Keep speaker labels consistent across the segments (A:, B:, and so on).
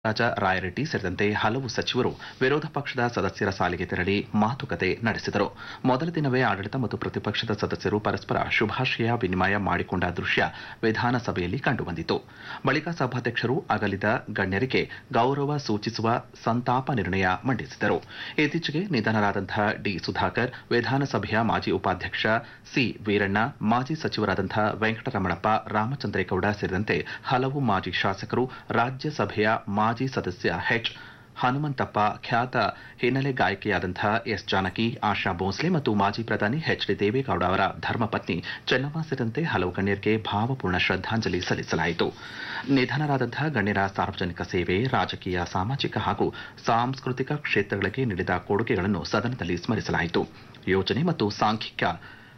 A: ರಾಜ ರಾಯರೆಡ್ಡಿ ಸೇರಿದಂತೆ ಹಲವು ಸಚಿವರು ವಿರೋಧ ಪಕ್ಷದ ಸದಸ್ಯರ ಸಾಲಿಗೆ ತೆರಳಿ ಮಾತುಕತೆ ನಡೆಸಿದರು ಮೊದಲ ದಿನವೇ ಆಡಳಿತ ಮತ್ತು ಪ್ರತಿಪಕ್ಷದ ಸದಸ್ಯರು ಪರಸ್ಪರ ಶುಭಾಶಯ ವಿನಿಮಯ ಮಾಡಿಕೊಂಡ ದೃಶ್ಯ ವಿಧಾನಸಭೆಯಲ್ಲಿ ಕಂಡುಬಂದಿತು ಬಳಿಕ ಸಭಾಧ್ಯಕ್ಷರು ಅಗಲಿದ ಗಣ್ಯರಿಗೆ ಗೌರವ ಸೂಚಿಸುವ ಸಂತಾಪ ನಿರ್ಣಯ ಮಂಡಿಸಿದರು ಇತ್ತೀಚೆಗೆ ನಿಧನರಾದಂತಹ ಡಿ ಸುಧಾಕರ್ ವಿಧಾನಸಭೆಯ ಮಾಜಿ ಉಪಾಧ್ಯಕ್ಷ ಸಿ ವೀರಣ್ಣ ಮಾಜಿ ಸಚಿವರಾದಂತಹ ವೆಂಕಟರಮಣಪ್ಪ ರಾಮಚಂದ್ರೇಗೌಡ ಸೇರಿದಂತೆ ಹಲವು ಮಾಜಿ ಶಾಸಕರು ರಾಜ್ಯಸಭೆಯ ಮಾಜಿ ಸದಸ್ಯ ಎಚ್ ಹನುಮಂತಪ್ಪ ಖ್ಯಾತ ಹಿನ್ನೆಲೆ ಗಾಯಕಿಯಾದಂತಹ ಎಸ್ ಜಾನಕಿ ಆಶಾ ಭೋಸ್ಲೆ ಮತ್ತು ಮಾಜಿ ಪ್ರಧಾನಿ ಎಚ್ ಡಿ ದೇವೇಗೌಡ ಅವರ ಧರ್ಮಪತ್ನಿ ಚೆನ್ನಮ್ಮ ಸೇರಿದಂತೆ ಹಲವು ಗಣ್ಯರಿಗೆ ಭಾವಪೂರ್ಣ ಶ್ರದ್ಧಾಂಜಲಿ ಸಲ್ಲಿಸಲಾಯಿತು ನಿಧನರಾದಂತಹ ಗಣ್ಯರ ಸಾರ್ವಜನಿಕ ಸೇವೆ ರಾಜಕೀಯ ಸಾಮಾಜಿಕ ಹಾಗೂ ಸಾಂಸ್ಕೃತಿಕ ಕ್ಷೇತ್ರಗಳಿಗೆ ನೀಡಿದ ಕೊಡುಗೆಗಳನ್ನು ಸದನದಲ್ಲಿ ಸ್ಮರಿಸಲಾಯಿತು ಯೋಜನೆ ಮತ್ತು ಸಾಂಖ್ಯಿಕ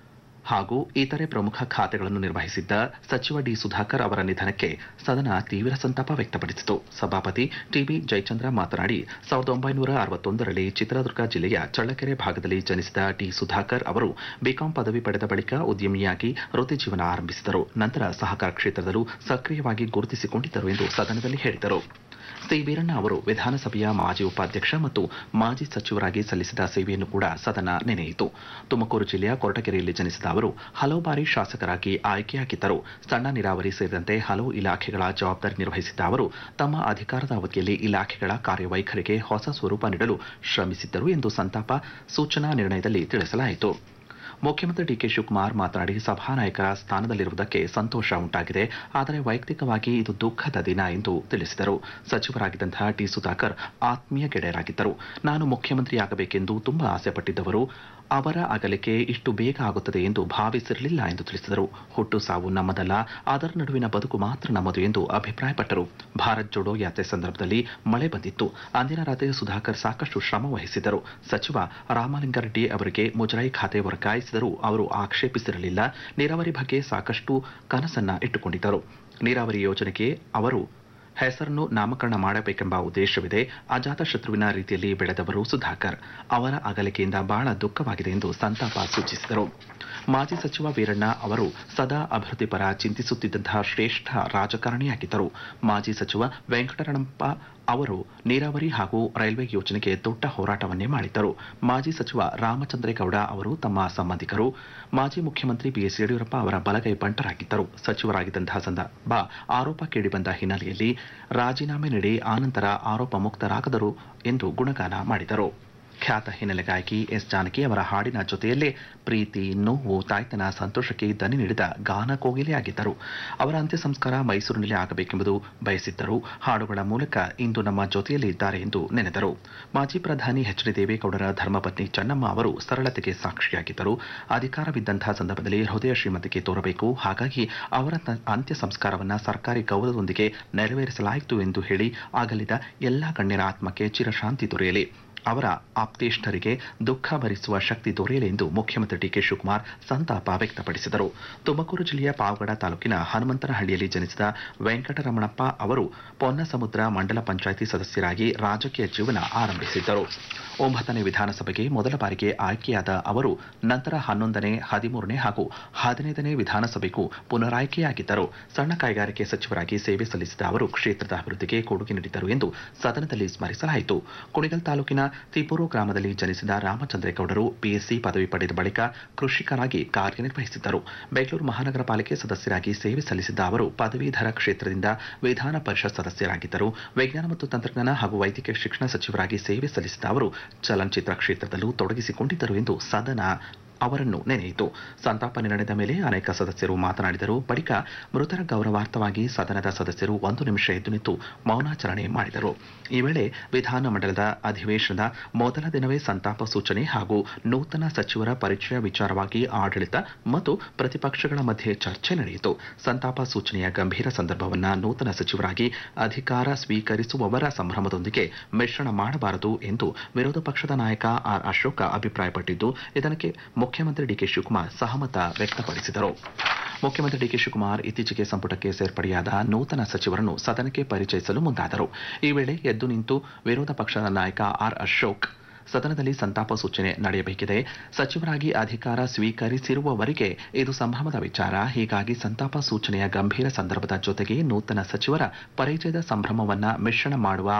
A: ಹಾಗೂ ಇತರೆ ಪ್ರಮುಖ ಖಾತೆಗಳನ್ನು ನಿರ್ವಹಿಸಿದ್ದ ಸಚಿವ ಡಿ ಸುಧಾಕರ್ ಅವರ ನಿಧನಕ್ಕೆ ಸದನ ತೀವ್ರ ಸಂತಾಪ ವ್ಯಕ್ತಪಡಿಸಿತು ಸಭಾಪತಿ ಟಿಬಿ ಜಯಚಂದ್ರ ಮಾತನಾಡಿ ಸಾವಿರದ ಒಂಬೈನೂರ ಅರವತ್ತೊಂದರಲ್ಲಿ ಚಿತ್ರದುರ್ಗ ಜಿಲ್ಲೆಯ ಚಳ್ಳಕೆರೆ ಭಾಗದಲ್ಲಿ ಜನಿಸಿದ ಡಿ ಸುಧಾಕರ್ ಅವರು ಬಿಕಾಂ ಪದವಿ ಪಡೆದ ಬಳಿಕ ಉದ್ಯಮಿಯಾಗಿ ವೃತ್ತಿ ಜೀವನ ಆರಂಭಿಸಿದರು ನಂತರ ಸಹಕಾರ ಕ್ಷೇತ್ರದಲ್ಲೂ ಸಕ್ರಿಯವಾಗಿ ಗುರುತಿಸಿಕೊಂಡಿದ್ದರು ಎಂದು ಸದನದಲ್ಲಿ ಹೇಳಿದರು ಸಿ ವೀರಣ್ಣ ಅವರು ವಿಧಾನಸಭೆಯ ಮಾಜಿ ಉಪಾಧ್ಯಕ್ಷ ಮತ್ತು ಮಾಜಿ ಸಚಿವರಾಗಿ ಸಲ್ಲಿಸಿದ ಸೇವೆಯನ್ನು ಕೂಡ ಸದನ ನೆನೆಯಿತು ತುಮಕೂರು ಜಿಲ್ಲೆಯ ಕೊರಟಗೆರೆಯಲ್ಲಿ ಜನಿಸಿದ ಅವರು ಹಲವು ಬಾರಿ ಶಾಸಕರಾಗಿ ಆಯ್ಕೆಯಾಗಿದ್ದರು ಸಣ್ಣ ನೀರಾವರಿ ಸೇರಿದಂತೆ ಹಲವು ಇಲಾಖೆಗಳ ಜವಾಬ್ದಾರಿ ನಿರ್ವಹಿಸಿದ್ದ ಅವರು ತಮ್ಮ ಅಧಿಕಾರದ ಅವಧಿಯಲ್ಲಿ ಇಲಾಖೆಗಳ ಕಾರ್ಯವೈಖರಿಗೆ ಹೊಸ ಸ್ವರೂಪ ನೀಡಲು ಶ್ರಮಿಸಿದ್ದರು ಎಂದು ಸಂತಾಪ ಸೂಚನಾ ನಿರ್ಣಯದಲ್ಲಿ ತಿಳಿಸಲಾಯಿತು ಮುಖ್ಯಮಂತ್ರಿ ಡಿಕೆ ಶಿವಕುಮಾರ್ ಮಾತನಾಡಿ ಸಭಾನಾಯಕರ ಸ್ಥಾನದಲ್ಲಿರುವುದಕ್ಕೆ ಸಂತೋಷ ಉಂಟಾಗಿದೆ ಆದರೆ ವೈಯಕ್ತಿಕವಾಗಿ ಇದು ದುಃಖದ ದಿನ ಎಂದು ತಿಳಿಸಿದರು ಸಚಿವರಾಗಿದ್ದಂತಹ ಟಿ ಸುಧಾಕರ್ ಆತ್ಮೀಯ ಗೆಳೆಯರಾಗಿದ್ದರು ನಾನು ಮುಖ್ಯಮಂತ್ರಿಯಾಗಬೇಕೆಂದು ತುಂಬಾ ಆಸೆಪಟ್ಟಿದ್ದವರು ಅವರ ಅಗಲಿಕೆ ಇಷ್ಟು ಬೇಗ ಆಗುತ್ತದೆ ಎಂದು ಭಾವಿಸಿರಲಿಲ್ಲ ಎಂದು ತಿಳಿಸಿದರು ಹುಟ್ಟು ಸಾವು ನಮ್ಮದಲ್ಲ ಅದರ ನಡುವಿನ ಬದುಕು ಮಾತ್ರ ನಮ್ಮದು ಎಂದು ಅಭಿಪ್ರಾಯಪಟ್ಟರು ಭಾರತ್ ಜೋಡೋ ಯಾತ್ರೆ ಸಂದರ್ಭದಲ್ಲಿ ಮಳೆ ಬಂದಿತ್ತು ಅಂದಿನ ರಾತ್ರಿ ಸುಧಾಕರ್ ಸಾಕಷ್ಟು ಶ್ರಮ ವಹಿಸಿದ್ದರು ಸಚಿವ ರಾಮಲಿಂಗಾರೆಡ್ಡಿ ಅವರಿಗೆ ಮುಜರಾಯಿ ಖಾತೆ ವರ್ಗಾಯಿಸಿದರೂ ಅವರು ಆಕ್ಷೇಪಿಸಿರಲಿಲ್ಲ ನೀರಾವರಿ ಬಗ್ಗೆ ಸಾಕಷ್ಟು ಕನಸನ್ನ ಇಟ್ಟುಕೊಂಡಿದ್ದರು ನೀರಾವರಿ ಯೋಜನೆಗೆ ಅವರು ಹೆಸರನ್ನು ನಾಮಕರಣ ಮಾಡಬೇಕೆಂಬ ಉದ್ದೇಶವಿದೆ ಅಜಾತಶತ್ರುವಿನ ರೀತಿಯಲ್ಲಿ ಬೆಳೆದವರು ಸುಧಾಕರ್ ಅವರ ಅಗಲಿಕೆಯಿಂದ ಬಹಳ ದುಃಖವಾಗಿದೆ ಎಂದು ಸಂತಾಪ ಸೂಚಿಸಿದರು ಮಾಜಿ ಸಚಿವ ವೀರಣ್ಣ ಅವರು ಸದಾ ಅಭಿವೃದ್ಧಿ ಪರ ಚಿಂತಿಸುತ್ತಿದ್ದಂತಹ ಶ್ರೇಷ್ಠ ರಾಜಕಾರಣಿಯಾಗಿದ್ದರು ಮಾಜಿ ಸಚಿವ ವೆಂಕಟರಮಣಪ್ಪ ಅವರು ನೀರಾವರಿ ಹಾಗೂ ರೈಲ್ವೆ ಯೋಜನೆಗೆ ದೊಡ್ಡ ಹೋರಾಟವನ್ನೇ ಮಾಡಿದ್ದರು ಮಾಜಿ ಸಚಿವ ರಾಮಚಂದ್ರೇಗೌಡ ಅವರು ತಮ್ಮ ಸಂಬಂಧಿಕರು ಮಾಜಿ ಮುಖ್ಯಮಂತ್ರಿ ಬಿಎಸ್ ಯಡಿಯೂರಪ್ಪ ಅವರ ಬಲಗೈ ಬಂಟರಾಗಿದ್ದರು ಸಚಿವರಾಗಿದ್ದಂತಹ ಸಂದರ್ಭ ಆರೋಪ ಕೇಳಿಬಂದ ಹಿನ್ನೆಲೆಯಲ್ಲಿ ರಾಜೀನಾಮೆ ನೀಡಿ ಆನಂತರ ಆರೋಪ ಮುಕ್ತರಾಗದರು ಎಂದು ಗುಣಗಾನ ಮಾಡಿದರು ಖ್ಯಾತ ಹಿನ್ನೆಲೆ ಗಾಯಕಿ ಎಸ್ ಜಾನಕಿ ಅವರ ಹಾಡಿನ ಜೊತೆಯಲ್ಲೇ ಪ್ರೀತಿ ನೋವು ತಾಯ್ತನ ಸಂತೋಷಕ್ಕೆ ದನಿ ನೀಡಿದ ಗಾನ ಕೋಗಿಲೆಯಾಗಿದ್ದರು ಅವರ ಅಂತ್ಯ ಸಂಸ್ಕಾರ ಮೈಸೂರಿನಲ್ಲಿ ಆಗಬೇಕೆಂಬುದು ಬಯಸಿದ್ದರು ಹಾಡುಗಳ ಮೂಲಕ ಇಂದು ನಮ್ಮ ಜೊತೆಯಲ್ಲಿ ಇದ್ದಾರೆ ಎಂದು ನೆನೆದರು ಮಾಜಿ ಪ್ರಧಾನಿ ಎಚ್ ಡಿ ದೇವೇಗೌಡರ ಧರ್ಮಪತ್ನಿ ಚೆನ್ನಮ್ಮ ಅವರು ಸರಳತೆಗೆ ಸಾಕ್ಷಿಯಾಗಿದ್ದರು ಅಧಿಕಾರವಿದ್ದಂತಹ ಸಂದರ್ಭದಲ್ಲಿ ಹೃದಯ ಶ್ರೀಮಂತಿಕೆ ತೋರಬೇಕು ಹಾಗಾಗಿ ಅವರ ಅಂತ್ಯ ಸಂಸ್ಕಾರವನ್ನ ಸರ್ಕಾರಿ ಗೌರವದೊಂದಿಗೆ ನೆರವೇರಿಸಲಾಯಿತು ಎಂದು ಹೇಳಿ ಅಗಲಿದ ಎಲ್ಲಾ ಗಣ್ಯರ ಆತ್ಮಕ್ಕೆ ಚಿರಶಾಂತಿ ದೊರೆಯಲಿ ಅವರ ಆಪ್ತೇಷ್ಟರಿಗೆ ದುಃಖ ಭರಿಸುವ ಶಕ್ತಿ ದೊರೆಯಲಿ ಎಂದು ಮುಖ್ಯಮಂತ್ರಿ ಡಿಕೆ ಶಿವಕುಮಾರ್ ಸಂತಾಪ ವ್ಯಕ್ತಪಡಿಸಿದರು ತುಮಕೂರು ಜಿಲ್ಲೆಯ ಪಾವಗಡ ತಾಲೂಕಿನ ಹನುಮಂತನಹಳ್ಳಿಯಲ್ಲಿ ಜನಿಸಿದ ವೆಂಕಟರಮಣಪ್ಪ ಅವರು ಪೊನ್ನಸಮುದ್ರ ಮಂಡಲ ಪಂಚಾಯಿತಿ ಸದಸ್ಯರಾಗಿ ರಾಜಕೀಯ ಜೀವನ ಆರಂಭಿಸಿದ್ದರು ಒಂಬತ್ತನೇ ವಿಧಾನಸಭೆಗೆ ಮೊದಲ ಬಾರಿಗೆ ಆಯ್ಕೆಯಾದ ಅವರು ನಂತರ ಹನ್ನೊಂದನೇ ಹದಿಮೂರನೇ ಹಾಗೂ ಹದಿನೈದನೇ ವಿಧಾನಸಭೆಗೂ ಪುನರಾಯ್ಕೆಯಾಗಿದ್ದರು ಸಣ್ಣ ಕೈಗಾರಿಕೆ ಸಚಿವರಾಗಿ ಸೇವೆ ಸಲ್ಲಿಸಿದ ಅವರು ಕ್ಷೇತ್ರದ ಅಭಿವೃದ್ಧಿಗೆ ಕೊಡುಗೆ ನೀಡಿದ್ದರು ಎಂದು ಸದನದಲ್ಲಿ ಸ್ಮರಿಸಲಾಯಿತು ಕುಣಿಗಲ್ ತಾಲೂಕಿನ ತಿಪೂರು ಗ್ರಾಮದಲ್ಲಿ ಜನಿಸಿದ ರಾಮಚಂದ್ರೇಗೌಡರು ಬಿಎಸ್ಸಿ ಪದವಿ ಪಡೆದ ಬಳಿಕ ಕೃಷಿಕರಾಗಿ ಕಾರ್ಯನಿರ್ವಹಿಸಿದ್ದರು ಬೆಂಗಳೂರು ಮಹಾನಗರ ಪಾಲಿಕೆ ಸದಸ್ಯರಾಗಿ ಸೇವೆ ಸಲ್ಲಿಸಿದ್ದ ಅವರು ಪದವೀಧರ ಕ್ಷೇತ್ರದಿಂದ ವಿಧಾನ ಪರಿಷತ್ ಸದಸ್ಯರಾಗಿದ್ದರು ವಿಜ್ಞಾನ ಮತ್ತು ತಂತ್ರಜ್ಞಾನ ಹಾಗೂ ವೈದ್ಯಕೀಯ ಶಿಕ್ಷಣ ಸಚಿವರಾಗಿ ಸೇವೆ ಸಲ್ಲಿಸಿದ ಅವರು ಚಲನಚಿತ್ರ ಕ್ಷೇತ್ರದಲ್ಲೂ ತೊಡಗಿಸಿಕೊಂಡಿದ್ದರು ಎಂದು ಸದನ ಅವರನ್ನು ನೆನೆಯಿತು ಸಂತಾಪ ನಿರ್ಣಯದ ಮೇಲೆ ಅನೇಕ ಸದಸ್ಯರು ಮಾತನಾಡಿದರು ಬಳಿಕ ಮೃತರ ಗೌರವಾರ್ಥವಾಗಿ ಸದನದ ಸದಸ್ಯರು ಒಂದು ನಿಮಿಷ ಎದ್ದು ನಿಂತು ಮೌನಾಚರಣೆ ಮಾಡಿದರು ಈ ವೇಳೆ ವಿಧಾನಮಂಡಲದ ಅಧಿವೇಶನದ ಮೊದಲ ದಿನವೇ ಸಂತಾಪ ಸೂಚನೆ ಹಾಗೂ ನೂತನ ಸಚಿವರ ಪರಿಚಯ ವಿಚಾರವಾಗಿ ಆಡಳಿತ ಮತ್ತು ಪ್ರತಿಪಕ್ಷಗಳ ಮಧ್ಯೆ ಚರ್ಚೆ ನಡೆಯಿತು ಸಂತಾಪ ಸೂಚನೆಯ ಗಂಭೀರ ಸಂದರ್ಭವನ್ನ ನೂತನ ಸಚಿವರಾಗಿ ಅಧಿಕಾರ ಸ್ವೀಕರಿಸುವವರ ಸಂಭ್ರಮದೊಂದಿಗೆ ಮಿಶ್ರಣ ಮಾಡಬಾರದು ಎಂದು ವಿರೋಧ ಪಕ್ಷದ ನಾಯಕ ಆರ್ ಅಶೋಕ ಅಭಿಪ್ರಾಯಪಟ್ಟಿದ್ದು ಇದಕ್ಕೆ ಮುಖ್ಯಮಂತ್ರಿ ಡಿಕೆ ಶಿವಕುಮಾರ್ ಸಹಮತ ವ್ಯಕ್ತಪಡಿಸಿದರು ಮುಖ್ಯಮಂತ್ರಿ ಡಿಕೆ ಶಿವಕುಮಾರ್ ಇತ್ತೀಚೆಗೆ ಸಂಪುಟಕ್ಕೆ ಸೇರ್ಪಡೆಯಾದ ನೂತನ ಸಚಿವರನ್ನು ಸದನಕ್ಕೆ ಪರಿಚಯಿಸಲು ಮುಂದಾದರು ಈ ವೇಳೆ ಎದ್ದು ನಿಂತು ವಿರೋಧ ಪಕ್ಷದ ನಾಯಕ ಆರ್ ಅಶೋಕ್ ಸದನದಲ್ಲಿ ಸಂತಾಪ ಸೂಚನೆ ನಡೆಯಬೇಕಿದೆ ಸಚಿವರಾಗಿ ಅಧಿಕಾರ ಸ್ವೀಕರಿಸಿರುವವರಿಗೆ ಇದು ಸಂಭ್ರಮದ ವಿಚಾರ ಹೀಗಾಗಿ ಸಂತಾಪ ಸೂಚನೆಯ ಗಂಭೀರ ಸಂದರ್ಭದ ಜೊತೆಗೆ ನೂತನ ಸಚಿವರ ಪರಿಚಯದ ಸಂಭ್ರಮವನ್ನ ಮಿಶ್ರಣ ಮಾಡುವ